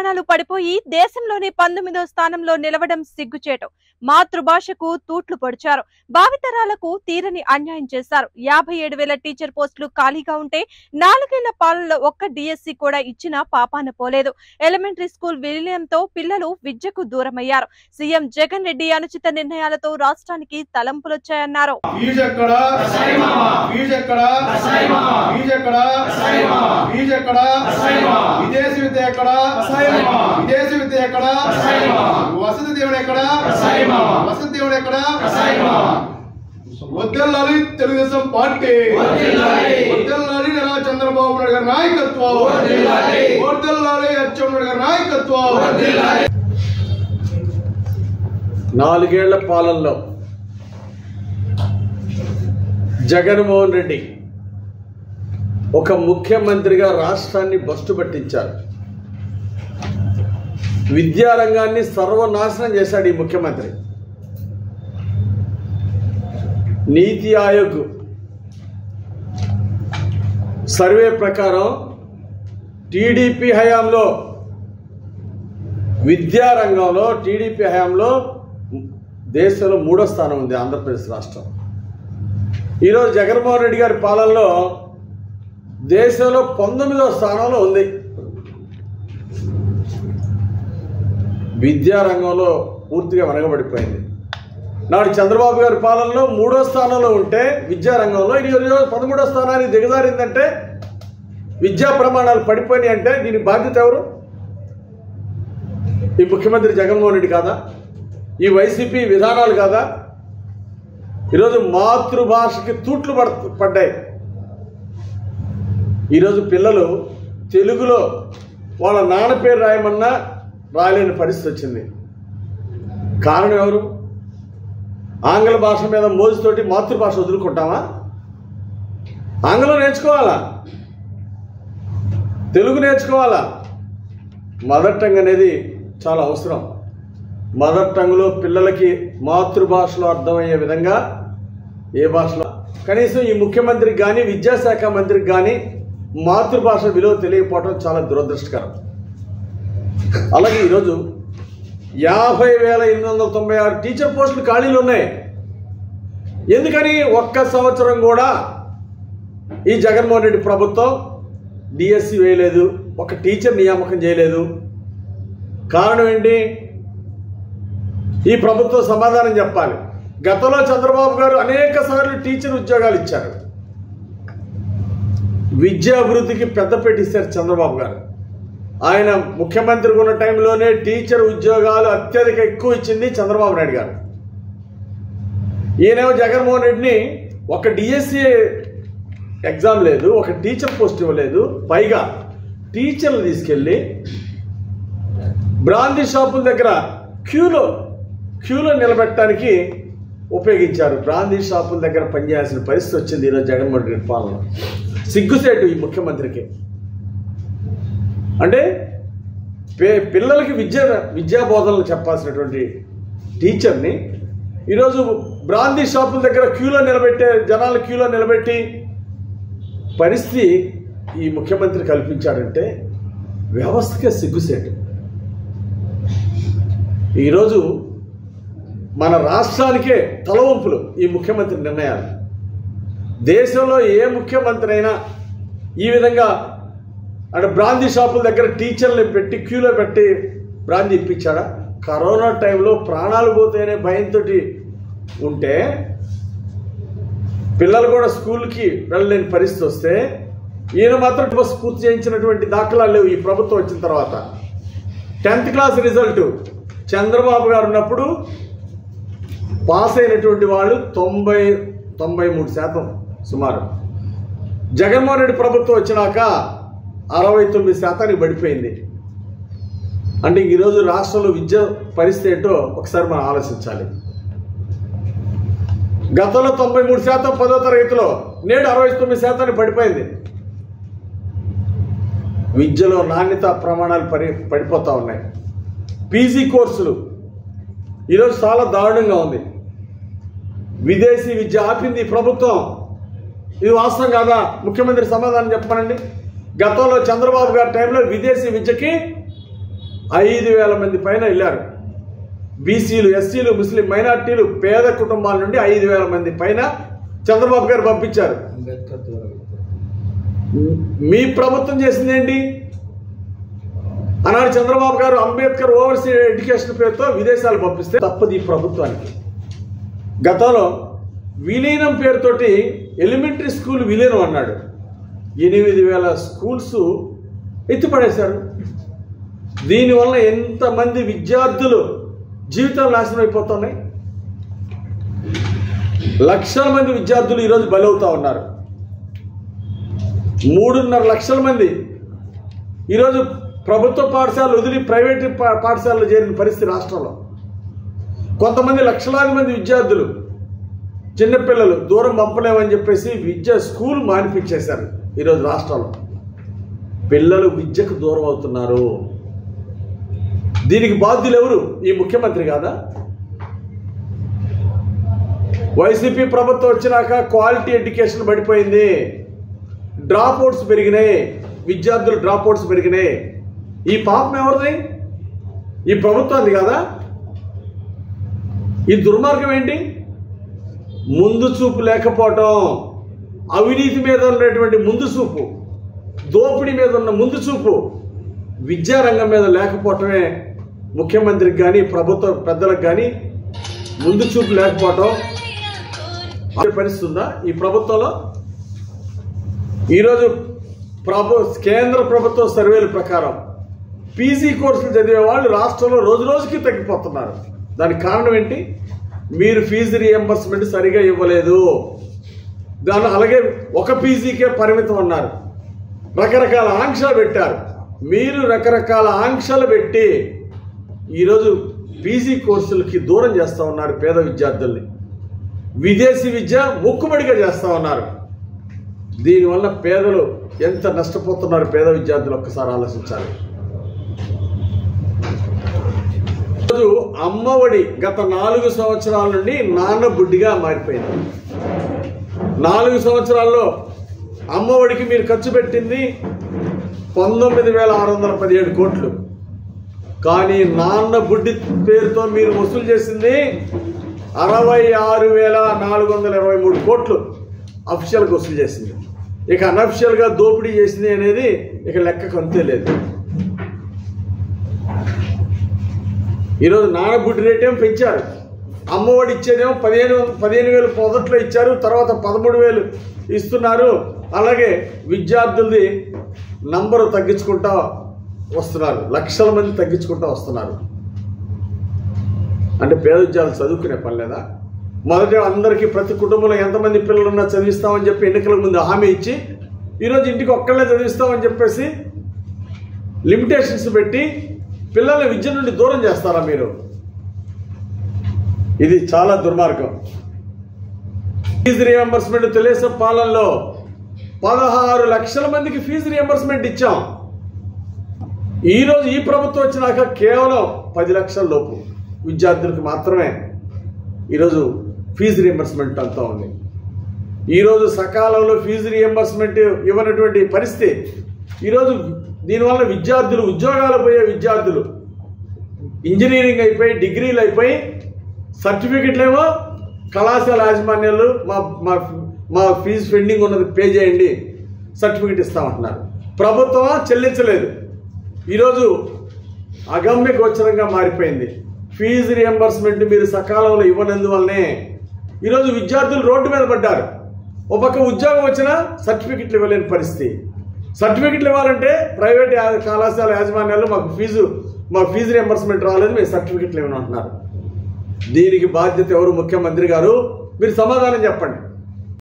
స్థానాలు పడిపోయి దేశంలోనే పంతొమ్మిదో స్థానంలో నిలవడం సిగ్గుచేటు మాతృభాషకు తూట్లు పొడిచారు భావితరాలకు తీరని అన్యాయం చేశారు యాభై ఏడు వేల టీచర్ పోస్టులు ఖాళీగా ఉంటే నాలుగేళ్ల పాలనలో ఒక్క డిఎస్సి కూడా ఇచ్చినా పాపాన పోలేదు ఎలిమెంటరీ స్కూల్ విలీనంతో పిల్లలు విద్యకు దూరమయ్యారు సీఎం జగన్ రెడ్డి అనుచిత నిర్ణయాలతో రాష్ట్రానికి తలంపులొచ్చాయన్నారు ఫీజు ఎక్కడ ఫీజు ఎక్కడ ఫీజు ఎక్కడ ఫీజు ఎక్కడ విదేశీ విద్య ఎక్కడ విదేశీ విద్య ఎక్కడ వసతి దేవుడు ఎక్కడ వసతి దేవుడు ఎక్కడ వద్దెల్లాలి తెలుగుదేశం పార్టీ వద్దెల్లాలి నారా చంద్రబాబు నాయుడు గారి నాయకత్వం వద్దెల్లాలి అచ్చెన్నాయుడు గారి నాయకత్వం నాలుగేళ్ల పాలనలో జగన్మోహన్ రెడ్డి ఒక ముఖ్యమంత్రిగా రాష్ట్రాన్ని బస్టు పట్టించారు విద్యారంగాన్ని సర్వనాశనం చేశాడు ఈ ముఖ్యమంత్రి నీతి ఆయోగ్ సర్వే ప్రకారం టీడీపీ హయాంలో విద్యారంగంలో టీడీపీ హయాంలో దేశంలో మూడో స్థానం ఉంది ఆంధ్రప్రదేశ్ రాష్ట్రం ఈరోజు జగన్మోహన్ రెడ్డి గారి పాలనలో దేశంలో పంతొమ్మిదో స్థానంలో ఉంది విద్యారంగంలో పూర్తిగా వెనకబడిపోయింది నాడు చంద్రబాబు గారి పాలనలో మూడో స్థానంలో ఉంటే విద్యారంగంలో ఇది ఈరోజు పదమూడో స్థానానికి దిగజారిందంటే విద్యా ప్రమాణాలు పడిపోయినాయి అంటే దీనికి బాధ్యత ఎవరు ఈ ముఖ్యమంత్రి జగన్మోహన్ రెడ్డి కాదా ఈ వైసీపీ విధానాలు కాదా ఈరోజు మాతృభాషకి తూట్లు పడ పడ్డాయి ఈరోజు పిల్లలు తెలుగులో వాళ్ళ నాన్న పేరు రాయమన్నా రాయలేని పరిస్థితి వచ్చింది కారణం ఎవరు ఆంగ్ల భాష మీద మోజుతోటి మాతృభాష వదులుకుంటామా ఆంగ్లం నేర్చుకోవాలా తెలుగు నేర్చుకోవాలా మదర్ టంగ్ అనేది చాలా అవసరం మదర్ టంగ్లో పిల్లలకి మాతృభాషలో అర్థమయ్యే విధంగా ఏ భాషలో కనీసం ఈ ముఖ్యమంత్రికి కానీ విద్యాశాఖ మంత్రికి కానీ మాతృభాష విలువ తెలియకపోవడం చాలా దురదృష్టకరం అలాగే ఈరోజు యాభై వేల ఎనిమిది వందల తొంభై ఆరు టీచర్ పోస్టులు ఖాళీలు ఉన్నాయి ఎందుకని ఒక్క సంవత్సరం కూడా ఈ జగన్మోహన్ రెడ్డి ప్రభుత్వం డిఎస్సి వేయలేదు ఒక టీచర్ నియామకం చేయలేదు కారణం ఏంటి ఈ ప్రభుత్వం సమాధానం చెప్పాలి గతంలో చంద్రబాబు గారు అనేక సార్లు టీచర్ ఉద్యోగాలు ఇచ్చారు విద్యా అభివృద్ధికి పెద్దపీట ఇస్తారు చంద్రబాబు గారు ఆయన ముఖ్యమంత్రి ఉన్న టైంలోనే టీచర్ ఉద్యోగాలు అత్యధిక ఎక్కువ ఇచ్చింది చంద్రబాబు నాయుడు గారు ఈయనేమో జగన్మోహన్ రెడ్డిని ఒక డిఎస్సి ఎగ్జామ్ లేదు ఒక టీచర్ పోస్ట్ ఇవ్వలేదు పైగా టీచర్లు తీసుకెళ్ళి బ్రాందీ షాపుల దగ్గర క్యూలో క్యూలో నిలబెట్టడానికి ఉపయోగించారు బ్రాందీ షాపుల దగ్గర పనిచేయాల్సిన పరిస్థితి వచ్చింది ఈరోజు జగన్మోహన్ రెడ్డి పాలన సిగ్గుసేటు ఈ ముఖ్యమంత్రికి అంటే పే- పిల్లలకి విద్య విద్యా బోధనలు చెప్పాల్సినటువంటి టీచర్ని ఈరోజు బ్రాందీ షాపుల దగ్గర క్యూలో నిలబెట్టే జనాలు క్యూలో నిలబెట్టి పరిస్థితి ఈ ముఖ్యమంత్రి కల్పించాడంటే వ్యవస్థకే సిగ్గుసేటు ఈరోజు మన రాష్ట్రానికే తలవంపులు ఈ ముఖ్యమంత్రి నిర్ణయాలు దేశంలో ఏ ముఖ్యమంత్రి అయినా ఈ విధంగా అంటే బ్రాందీ షాపుల దగ్గర టీచర్లు పెట్టి క్యూలో పెట్టి బ్రాందీ ఇప్పించాడా కరోనా టైంలో ప్రాణాలు పోతేనే భయంతో ఉంటే పిల్లలు కూడా స్కూల్కి వెళ్ళలేని పరిస్థితి వస్తే ఈయన మాత్రం బస్ పూర్తి చేయించినటువంటి దాఖలాలు లేవు ఈ ప్రభుత్వం వచ్చిన తర్వాత టెన్త్ క్లాస్ రిజల్ట్ చంద్రబాబు గారు ఉన్నప్పుడు పాస్ అయినటువంటి వాళ్ళు తొంభై తొంభై మూడు శాతం సుమారు జగన్మోహన్ రెడ్డి ప్రభుత్వం వచ్చినాక అరవై తొమ్మిది శాతానికి పడిపోయింది అంటే ఈరోజు రాష్ట్రంలో విద్య పరిస్థితి ఏంటో ఒకసారి మనం ఆలోచించాలి గతంలో తొంభై మూడు శాతం పదో తరగతిలో నేడు అరవై తొమ్మిది శాతానికి పడిపోయింది విద్యలో నాణ్యత ప్రమాణాలు పడి పడిపోతూ ఉన్నాయి పీజీ కోర్సులు ఈరోజు చాలా దారుణంగా ఉంది విదేశీ విద్య ఆపింది ఈ ప్రభుత్వం ఇది వాస్తవం కాదా ముఖ్యమంత్రి సమాధానం చెప్పమనండి గతంలో చంద్రబాబు గారి టైంలో విదేశీ విద్యకి ఐదు వేల మంది పైన వెళ్ళారు బీసీలు ఎస్సీలు ముస్లిం మైనార్టీలు పేద కుటుంబాల నుండి ఐదు వేల మంది పైన చంద్రబాబు గారు పంపించారు మీ ప్రభుత్వం చేసింది ఏంటి ఆనాడు చంద్రబాబు గారు అంబేద్కర్ ఓవర్సీస్ ఎడ్యుకేషన్ పేరుతో విదేశాలు పంపిస్తే తప్పదు ఈ ప్రభుత్వానికి గతంలో విలీనం పేరుతోటి ఎలిమెంటరీ స్కూల్ విలీనం అన్నాడు ఎనిమిది వేల స్కూల్స్ ఎత్తిపడేశారు దీనివల్ల ఎంతమంది విద్యార్థులు జీవితాలు నాశనం అయిపోతున్నాయి లక్షల మంది విద్యార్థులు ఈరోజు బలవుతా ఉన్నారు మూడున్నర లక్షల మంది ఈరోజు ప్రభుత్వ పాఠశాలలు వదిలి ప్రైవేట్ పా- పాఠశాలలో చేరిన పరిస్థితి రాష్ట్రంలో కొంతమంది లక్షలాది మంది విద్యార్థులు చిన్నపిల్లలు దూరం పంపలేమని చెప్పేసి విద్య స్కూల్ మానిపించేశారు ఈరోజు రాష్ట్రంలో పిల్లలు విద్యకు దూరం అవుతున్నారు దీనికి బాధ్యులు ఎవరు ఈ ముఖ్యమంత్రి కాదా వైసీపీ ప్రభుత్వం వచ్చినాక క్వాలిటీ ఎడ్యుకేషన్ పడిపోయింది డ్రాప్ అవుట్స్ పెరిగినాయి విద్యార్థులు డ్రాప్ అవుట్స్ పెరిగినాయి ఈ పాపం ఎవరిది ఈ ప్రభుత్వాన్ని కాదా ఈ దుర్మార్గం ఏంటి ముందు చూపు లేకపోవటం అవినీతి మీద ఉన్నటువంటి ముందు చూపు దోపిడీ మీద ఉన్న ముందు చూపు విద్యారంగం మీద లేకపోవటమే ముఖ్యమంత్రికి కానీ ప్రభుత్వ పెద్దలకు కానీ ముందు చూపు లేకపోవటం అదే పరిస్థితి ఉందా ఈ ప్రభుత్వంలో ఈరోజు ప్రభు కేంద్ర ప్రభుత్వ సర్వేల ప్రకారం పీజీ కోర్సులు చదివే వాళ్ళు రాష్ట్రంలో రోజు రోజుకి తగ్గిపోతున్నారు దానికి కారణం ఏంటి మీరు ఫీజు రియంబర్స్మెంట్ సరిగా ఇవ్వలేదు దాని అలాగే ఒక పీజీకే పరిమితం అన్నారు రకరకాల ఆంక్షలు పెట్టారు మీరు రకరకాల ఆంక్షలు పెట్టి ఈరోజు పీజీ కోర్సులకి దూరం చేస్తూ ఉన్నారు పేద విద్యార్థుల్ని విదేశీ విద్య మొక్కుబడిగా చేస్తూ ఉన్నారు దీనివల్ల పేదలు ఎంత నష్టపోతున్నారు పేద విద్యార్థులు ఒక్కసారి ఆలోచించాలి ఈరోజు అమ్మఒడి గత నాలుగు సంవత్సరాల నుండి నాన్న బుడ్డిగా మారిపోయింది నాలుగు సంవత్సరాల్లో అమ్మఒడికి మీరు ఖర్చు పెట్టింది పంతొమ్మిది వేల ఆరు వందల పదిహేడు కోట్లు కానీ నాన్న బుడ్డి పేరుతో మీరు వసూలు చేసింది అరవై ఆరు వేల నాలుగు వందల ఇరవై మూడు కోట్లు అఫిషియల్గా వసూలు చేసింది ఇక అనఫిషియల్గా దోపిడీ చేసింది అనేది ఇక లెక్కకు అంతే లేదు ఈరోజు నానబుడ్డి రేట్ ఏమో పెంచారు అమ్మఒడి ఇచ్చేదేమో పదిహేను పదిహేను వేలు మొదట్లో ఇచ్చారు తర్వాత పదమూడు వేలు ఇస్తున్నారు అలాగే విద్యార్థులది నంబరు తగ్గించుకుంటా వస్తున్నారు లక్షల మంది తగ్గించుకుంటా వస్తున్నారు అంటే పేద విద్యార్థులు చదువుకునే పని లేదా మొదట అందరికీ ప్రతి కుటుంబంలో ఎంతమంది పిల్లలు ఉన్నా చదివిస్తామని చెప్పి ఎన్నికల ముందు హామీ ఇచ్చి ఈరోజు ఇంటికి ఒక్కళ్ళే చదివిస్తామని చెప్పేసి లిమిటేషన్స్ పెట్టి పిల్లల్ని విద్య నుండి దూరం చేస్తారా మీరు ఇది చాలా దుర్మార్గం ఫీజు రియంబర్స్మెంట్ తెలుగుదేశం పాలనలో పదహారు లక్షల మందికి ఫీజు రియంబర్స్మెంట్ ఇచ్చాం ఈరోజు ఈ ప్రభుత్వం వచ్చినాక కేవలం పది లక్షల లోపు విద్యార్థులకు మాత్రమే ఈరోజు ఫీజు రియంబర్స్మెంట్ అంతా ఉంది ఈరోజు సకాలంలో ఫీజు రియంబర్స్మెంట్ ఇవ్వనటువంటి పరిస్థితి ఈరోజు దీనివల్ల విద్యార్థులు ఉద్యోగాలు పోయే విద్యార్థులు ఇంజనీరింగ్ అయిపోయి డిగ్రీలు అయిపోయి సర్టిఫికెట్లేమో కళాశాల యాజమాన్యాలు మా మా మా ఫీజు పెండింగ్ ఉన్నది పే చేయండి సర్టిఫికెట్ ఇస్తామంటున్నారు ప్రభుత్వం చెల్లించలేదు ఈరోజు అగమ్య గోచరంగా మారిపోయింది ఫీజు రియంబర్స్మెంట్ మీరు సకాలంలో ఇవ్వనందువల్లనే ఈరోజు విద్యార్థులు రోడ్డు మీద పడ్డారు ఒక పక్క ఉద్యోగం వచ్చినా సర్టిఫికెట్లు ఇవ్వలేని పరిస్థితి సర్టిఫికెట్లు ఇవ్వాలంటే ప్రైవేట్ యా- కళాశాల యాజమాన్యాలు మాకు ఫీజు మా ఫీజు రియంబర్స్మెంట్ రాలేదు మేము సర్టిఫికెట్లు ఇవ్వను అంటున్నారు దీనికి బాధ్యత ఎవరు ముఖ్యమంత్రి గారు మీరు సమాధానం చెప్పండి